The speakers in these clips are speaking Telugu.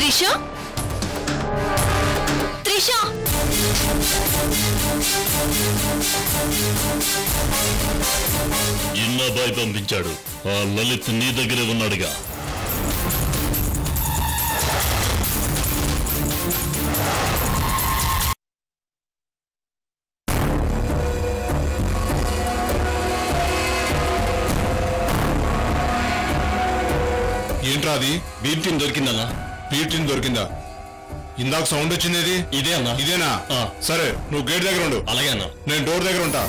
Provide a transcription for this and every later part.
త్రిష త్రిష జిన్నాబాయ్ పంపించాడు ఆ లలిత్ నీ దగ్గరే ఉన్నాడుగా ఏంట్రా అది బీర్టిన్ దొరికిందన్నా పీటిన్ దొరికిందా ఇందాక సౌండ్ వచ్చింది ఇది ఇదే అన్నా ఇదేనా ఆ. సరే నువ్వు గేట్ దగ్గర ఉండు అలాగే అన్నా నేను డోర్ దగ్గర ఉంటా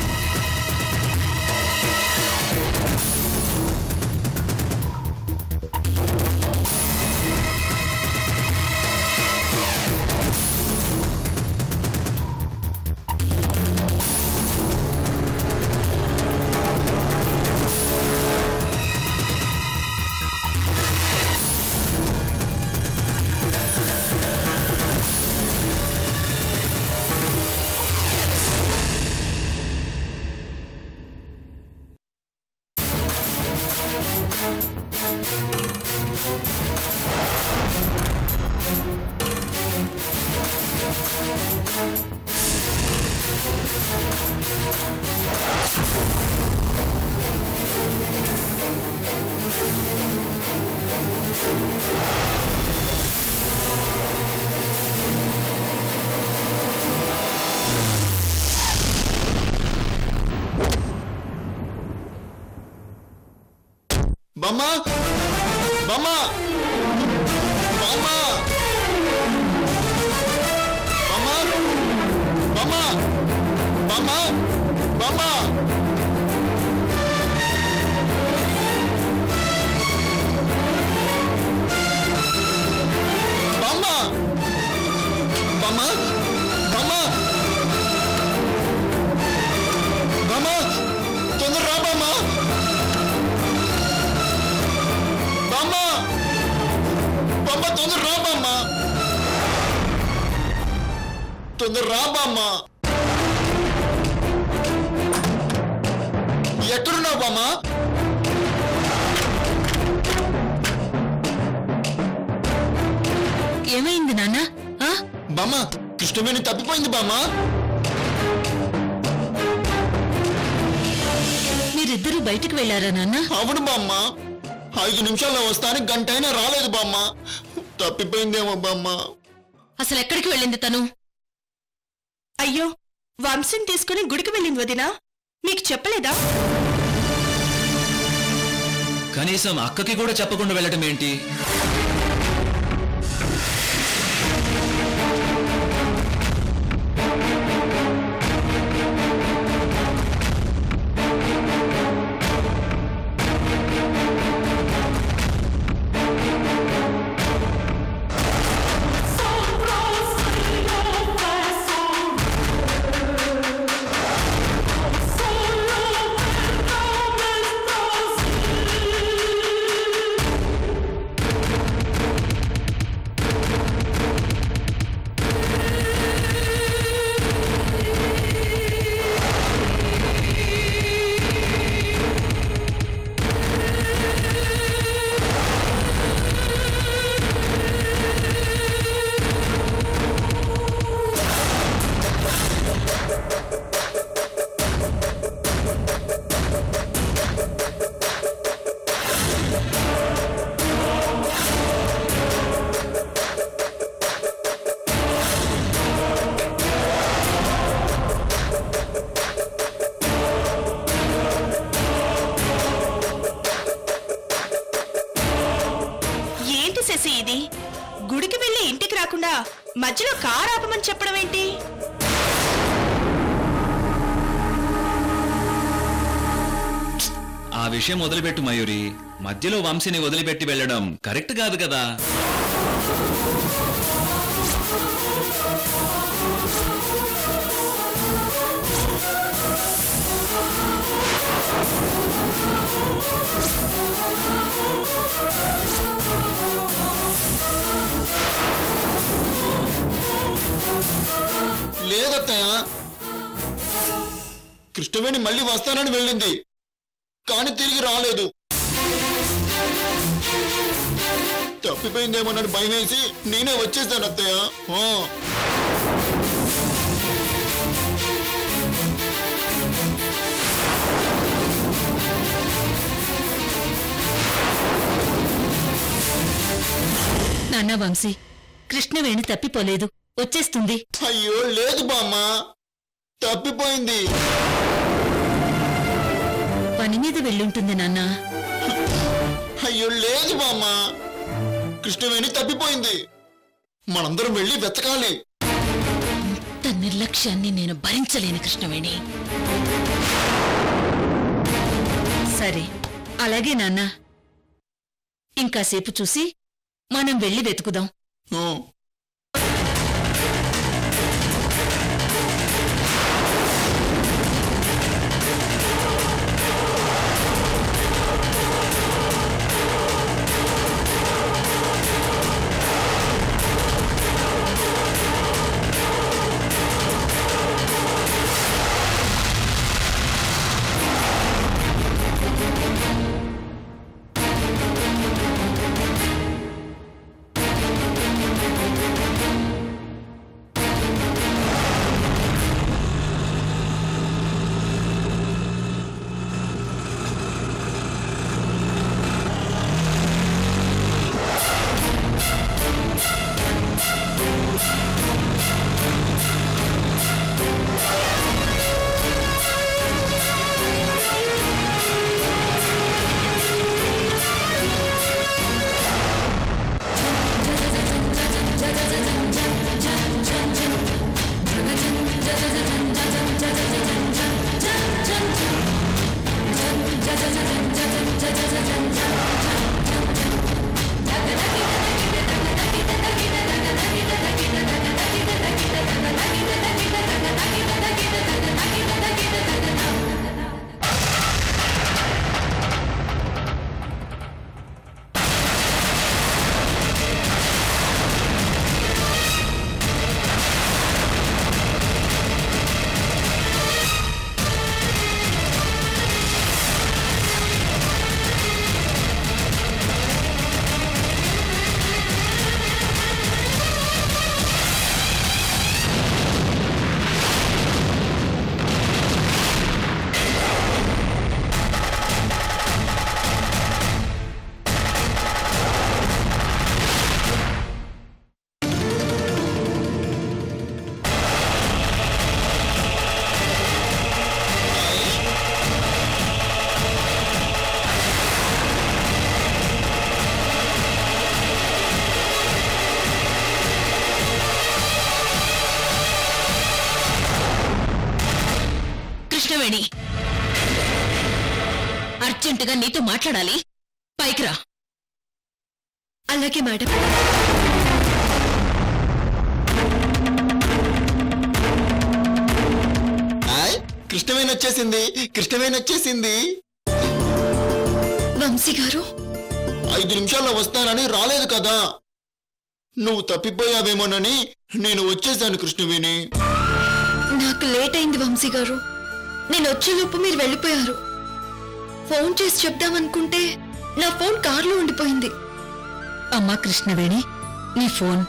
బామ్మ బామ్మ బామ్మ బామ్మ బామ్మ బామ్మ బామ్మ బామ్మ బామ్మ బామ్మ బామ్మ తొందర రా బామ్మ బామ్మ బామ్మ తొందర రా బామ్మ తొందర రా బామ్మ ఎక్కడున్నావు బామ్మ ఏమైంది నాన్న ఆ? బామ్మ కృష్ణవేణి తప్పిపోయింది బామ్మ మీరిద్దరూ బయటికి వెళ్ళారా నాన్న అవును బామ్మ ఐదు నిమిషాల్లో వస్తానికి గంట అయినా రాలేదు బామ్మ తప్పిపోయిందేమో బామ్మ అసలు ఎక్కడికి వెళ్ళింది తను అయ్యో వంశం తీసుకుని గుడికి వెళ్ళింది వదినా మీకు చెప్పలేదా కనీసం అక్కకి కూడా చెప్పకుండా వెళ్ళటం ఏంటి ఏంటి శశి ఇది గుడికి వెళ్ళి ఇంటికి రాకుండా మధ్యలో కారు ఆపమని చెప్పడం ఏంటి ఆ విషయం వదిలిపెట్టు మయూరి మధ్యలో వంశీని వదిలిపెట్టి వెళ్ళడం కరెక్ట్ కాదు కదా లేదత్తయ్య కృష్ణవేణి మళ్ళీ వస్తానని వెళ్ళింది కానీ తిరిగి రాలేదు తప్పిపోయిందేమోనని భయం వేసి నేనే వచ్చేసాను అత్తయ్య ఆ. నాన్న వంశీ కృష్ణవేణి తప్పిపోలేదు వచ్చేస్తుంది అయ్యో లేదు బామ్మ తప్పిపోయింది పని మీద వెళ్ళుంటుంది నాన్న అయ్యో లేదు బామ్మ కృష్ణవేణి తప్పిపోయింది మనందరం వెళ్ళి వెతకాలి తన నిర్లక్ష్యాన్ని నేను భరించలేను కృష్ణవేణి సరే అలాగే నాన్న ఇంకాసేపు చూసి మనం వెళ్ళి వెతుకుదాం ఆ. కృష్ణవేణి అర్జెంటుగా నీతో మాట్లాడాలి పైకి రా అలాగే మేడం ఆయ్ కృష్ణవేణి వచ్చేసింది కృష్ణవేణి వచ్చేసింది వంశీ గారు ఐదు నిమిషాల్లో వస్తానని రాలేదు కదా నువ్వు తప్పిపోయావేమోనని నేను వచ్చేసాను కృష్ణవేణి నాకు లేట్ అయింది వంశీ గారు నేను వచ్చేలోపు మీరు వెళ్ళిపోయారు ఫోన్ చేసి చెప్దామనుకుంటే నా ఫోన్ కార్లో ఉండిపోయింది అమ్మా కృష్ణవేణి నీ ఫోన్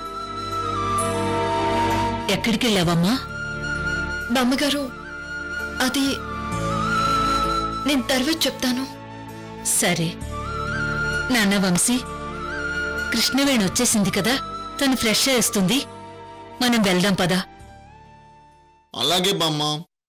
ఎక్కడికి వెళ్ళావమ్మా బామ్మగారు అది నేను తర్వాత చెప్తాను సరే నాన్న వంశీ కృష్ణవేణి వచ్చేసింది కదా తను ఫ్రెష్ చేస్తుంది మనం వెళ్దాం పదా అలాగే బామ్మ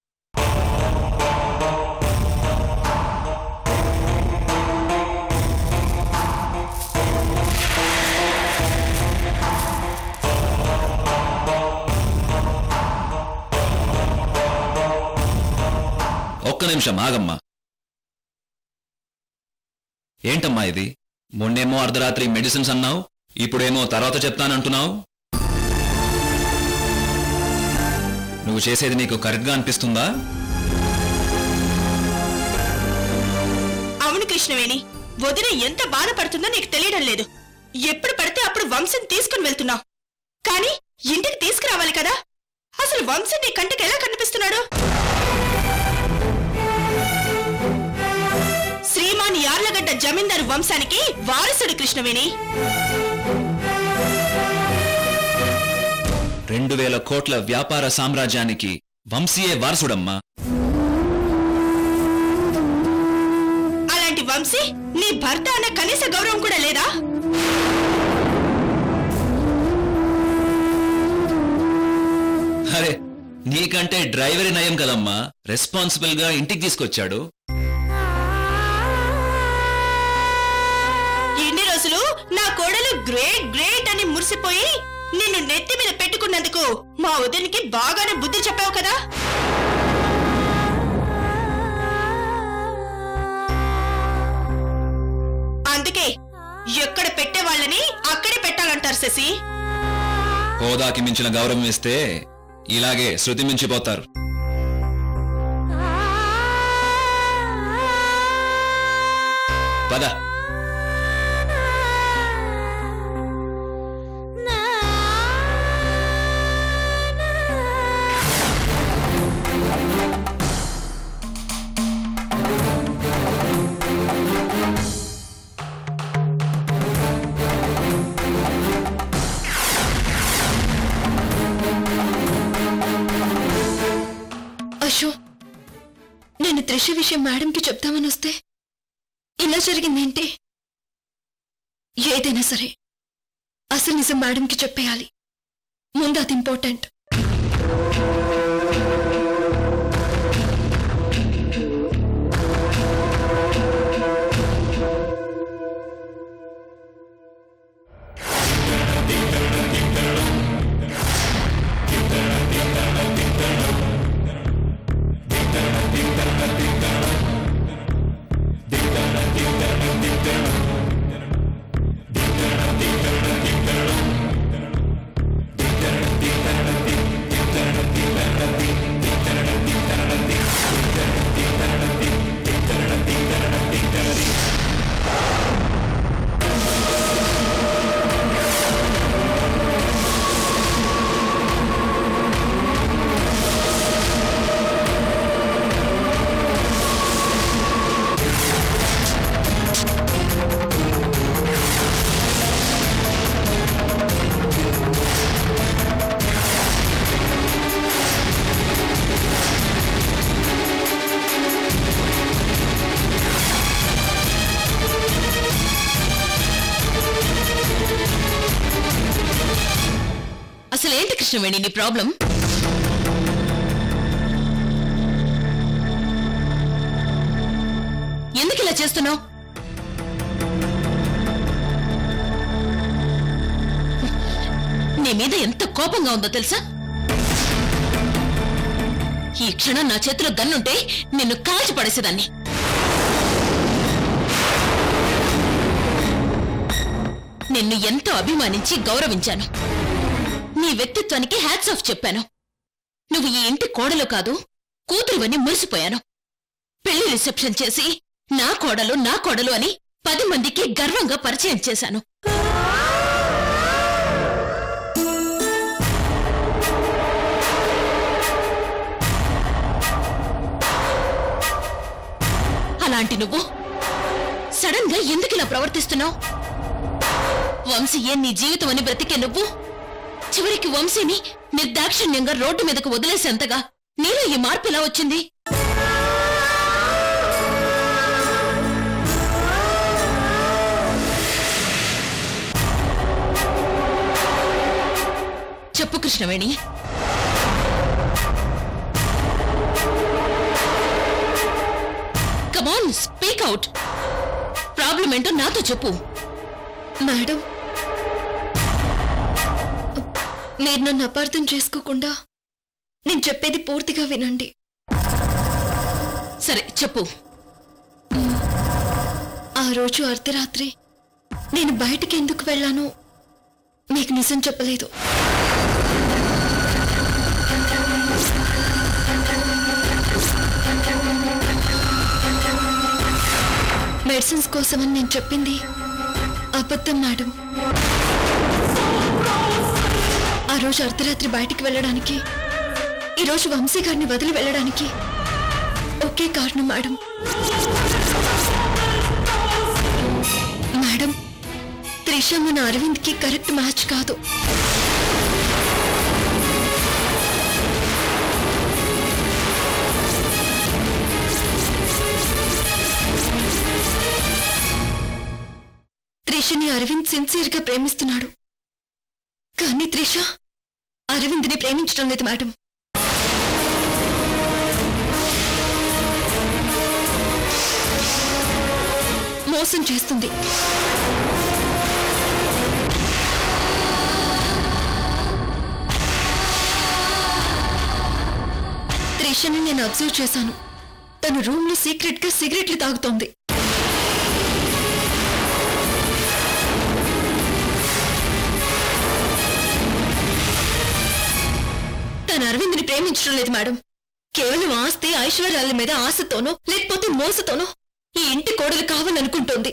ఒక్క నిమిషం ఆగమ్మా ఏంటమ్మా ఇది మొన్నేమో అర్ధరాత్రి మెడిసిన్స్ అన్నావు ఇప్పుడేమో తర్వాత చెప్తానంటున్నావు నువ్వు చేసేది నీకు కరెక్ట్గా అనిపిస్తుందా అవును కృష్ణవేణి వదిన ఎంత బాధపడుతుందో నీకు తెలియడం లేదు ఎప్పుడు పడితే అప్పుడు వంశం తీసుకుని వెళ్తున్నావు కానీ ఇంటికి తీసుకురావాలి కదా అసలు వంశం నీ కంటికి ఎలా కనిపిస్తున్నాడు శ్రీమాన్ యార్లగడ్డ జమీందారు వంశానికి వారసుడు కృష్ణవేణి రెండు వేల కోట్ల వ్యాపార సామ్రాజ్యానికి వంశీయే వారసుడమ్మా అలాంటి వంశీ నీ భర్త అన్న కనీస గౌరవం కూడా లేదా అరే నీకంటే డ్రైవరీ నయం కదమ్మా రెస్పాన్సిబుల్ గా ఇంటికి తీసుకొచ్చాడు ఇన్ని రోజులు నా కోడలు గ్రేట్ గ్రేట్ అని మురిసిపోయి నిన్ను నెత్తి మీద పెట్టుకున్నందుకు మా వదినికి బాగానే బుద్ధి చెప్పావు కదా అందుకే ఎక్కడ పెట్టే వాళ్ళని అక్కడే పెట్టాలంటారు శశి హోదాకి మించిన గౌరవం ఇస్తే ఇలాగే శృతి మించిపోతారు పద అశో నేను త్రిష విషయం మేడంకి చెప్తామని వస్తే ఇలా జరిగిందేంటి ఏదైనా సరే అసలు నిజం మేడంకి చెప్పేయాలి ముందు అది ఇంపార్టెంట్ అసలేంటి కృష్ణవేణి నీ ప్రాబ్లం ఎందుకు ఇలా చేస్తున్నావు నీ మీద ఎంత కోపంగా ఉందో తెలుసా ఈ క్షణం నా చేతిలో గన్నుంటే నిన్ను కాల్చి పడేసేదాన్ని నిన్ను ఎంతో అభిమానించి గౌరవించాను నీ వ్యక్తిత్వానికి హ్యాట్స్ ఆఫ్ చెప్పాను నువ్వు ఈ ఇంటి కోడలు కాదు కూతురువని మురిసిపోయాను పెళ్లి రిసెప్షన్ చేసి నా కోడలు నా కోడలు అని పది మందికి గర్వంగా పరిచయం చేశాను అలాంటి నువ్వు సడన్ గా ఎందుకు ఇలా ప్రవర్తిస్తున్నావు వంశీయే నీ జీవితం అని బ్రతికే నువ్వు చివరికి వంశీని నిర్దాక్షిణ్యంగా రోడ్డు మీదకు వదిలేసేంతగా నీలో ఈ మార్పు ఎలా వచ్చింది చెప్పు Krishnaveni come on speak out problem ఏంటో నాతో చెప్పు మేడం మీరు నన్ను అపార్థం చేసుకోకుండా నేను చెప్పేది పూర్తిగా వినండి సరే చెప్పు ఆ రోజు అర్ధరాత్రి నేను బయటికి ఎందుకు వెళ్ళానో మీకు నిజం చెప్పలేదు మెడిసిన్స్ కోసమని నేను చెప్పింది అబద్ధం మేడం ఆ రోజు అర్ధరాత్రి బయటికి వెళ్ళడానికి ఈరోజు వంశీ గారిని వదిలి వెళ్ళడానికి ఒకే కారణం మేడం త్రిష మన అరవింద్ కి కరెక్ట్ మ్యాచ్ కాదు త్రిషని అరవింద్ సిన్సియర్ గా ప్రేమిస్తున్నాడు కానీ త్రిష అరవింద్ని ప్రేమించడం లేదు మేడం మోసం చేస్తుంది త్రిషని నేను అబ్జర్వ్ చేశాను తన రూమ్ లో సీక్రెట్ గా సిగరెట్లు తాగుతోంది తన అరవింద్ని ప్రేమించడం లేదు మేడం కేవలం ఆస్తి ఐశ్వర్యాల మీద ఆశతోనో లేకపోతే మోసతోనో ఈ ఇంటి కోడలు కావాలనుకుంటోంది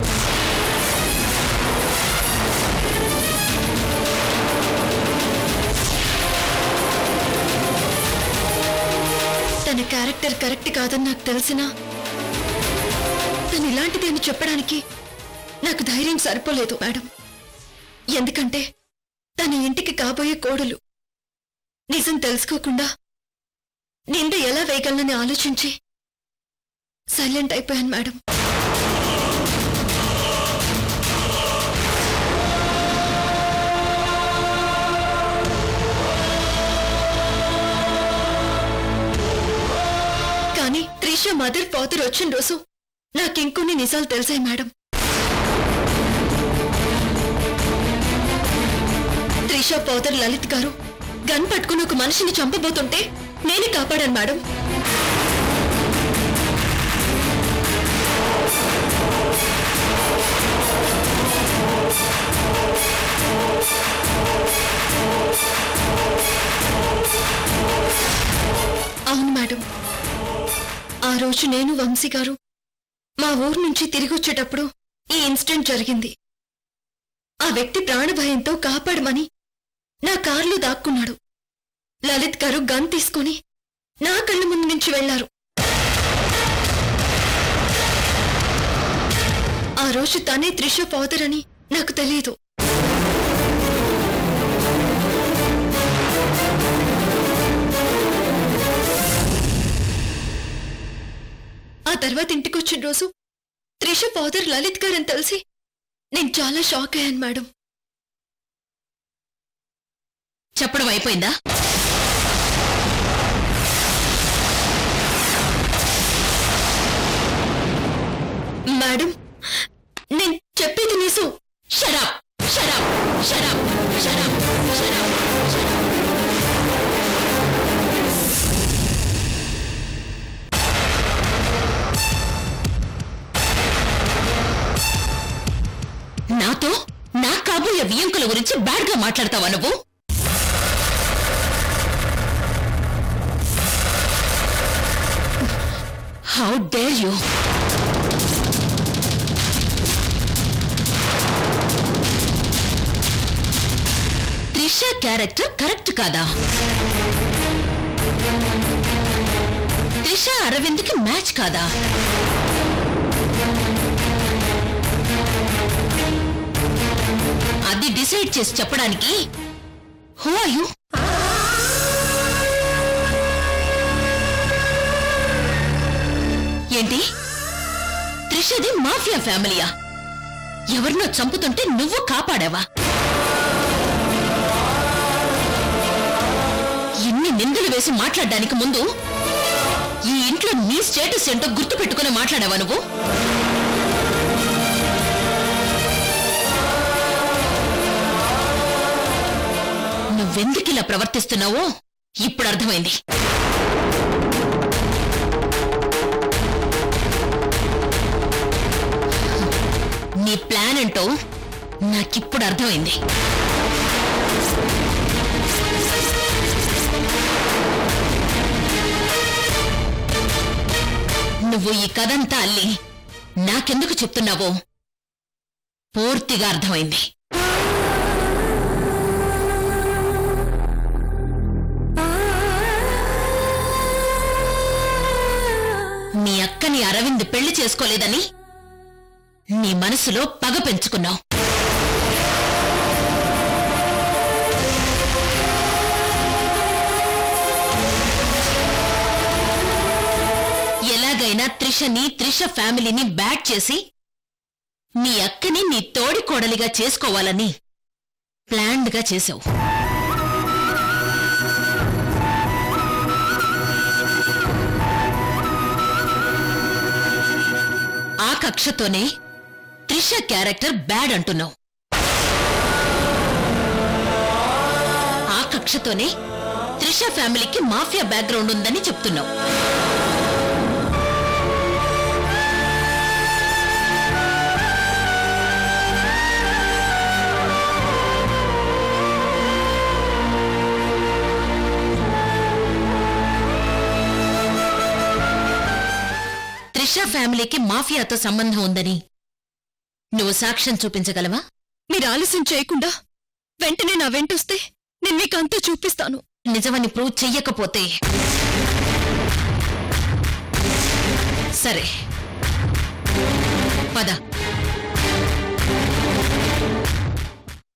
తన క్యారెక్టర్ కరెక్ట్ కాదని నాకు తెలిసినా తను ఇలాంటిది అని చెప్పడానికి నాకు ధైర్యం సరిపోలేదు మేడం ఎందుకంటే తన ఇంటికి కాబోయే కోడలు నిజం తెలుసుకోకుండా నింద ఎలా వేయగలనని ఆలోచించి సైలెంట్ అయిపోయాను మేడం కానీ త్రిష మదర్ ఫాదర్ వచ్చిన రోజు నాకింకొన్ని నిజాలు తెలిసాయి మేడం త్రిష ఫాదర్ లలిత్ గారు గన్ పట్టుకుని ఒక మనిషిని చంపబోతుంటే నేనే కాపాడాను మేడం అవును మేడం ఆ రోజు నేను వంశీ గారు మా ఊరు నుంచి తిరిగి వచ్చేటప్పుడు ఈ ఇన్సిడెంట్ జరిగింది ఆ వ్యక్తి ప్రాణభయంతో కాపాడమని నా కారులో దాక్కున్నాడు లలిత్ గారు గన్ తీసుకొని నా కళ్ళ ముందు నుంచి వెళ్లారు ఆ రోజు తనే త్రిష ఫాదర్ అని నాకు తెలియదు ఆ తర్వాత ఇంటికొచ్చిన రోజు త్రిష ఫాదర్ లలిత్ గారు అని తెలిసి నేను చాలా షాక్ అయ్యాను మేడం చెప్పడం అయిపోయిందా మేడం నేను చెప్పేది నిజం shut up shut up shut up shut up shut up నాతో నా కాబోయే వియంకుల గురించి బ్యాడ్ గా మాట్లాడతావా నువ్వు how dare you Trisha character correct కాదా త్రిష అరవింద్కి మ్యాచ్ కాదా అది డిసైడ్ చేసి చెప్పడానికి హూ ఆర్ యు ఏంటి త్రిషది మాఫియా ఫ్యామిలీయా ఎవరినో చంపుతుంటే నువ్వు కాపాడావా ఇన్ని నిందలు వేసి మాట్లాడడానికి ముందు ఈ ఇంట్లో నీ స్టేటస్ ఏంటో గుర్తు పెట్టుకుని మాట్లాడావా నువ్వు నువ్వెందుకు ఇలా ప్రవర్తిస్తున్నావో ఇప్పుడు అర్థమైంది నీ ప్లాన్ ఏంటో నాకిప్పుడు అర్థమైంది నువ్వు ఈ కథంతా అల్లి నాకెందుకు చెప్తున్నావో పూర్తిగా అర్థమైంది మీ అక్కని అరవింద్ పెళ్లి చేసుకోలేదని నీ మనసులో పగ పెంచుకున్నావు త్రిషని త్రిష ఫ్యామిలీని బ్యాట్ చేసి నీ అక్కని నీ తోడి కోడలిగా చేసుకోవాలని ప్లాన్డ్గా చేశావు ఆ కక్షతోనే త్రిష క్యారెక్టర్ బ్యాడ్ అంటున్నావు ఆ కక్షతోనే త్రిష ఫ్యామిలీకి మాఫియా బ్యాక్గ్రౌండ్ ఉందని చెప్తున్నావు త్రిష ఫ్యామిలీకి మాఫియాతో సంబంధం ఉందని నువ్వు సాక్ష్యం చూపించగలవా మీరు ఆలస్యం చేయకుండా వెంటనే నా వెంటొస్తే నేను మీకు అంతా చూపిస్తాను నిజమని ప్రూవ్ చెయ్యకపోతే సరే పద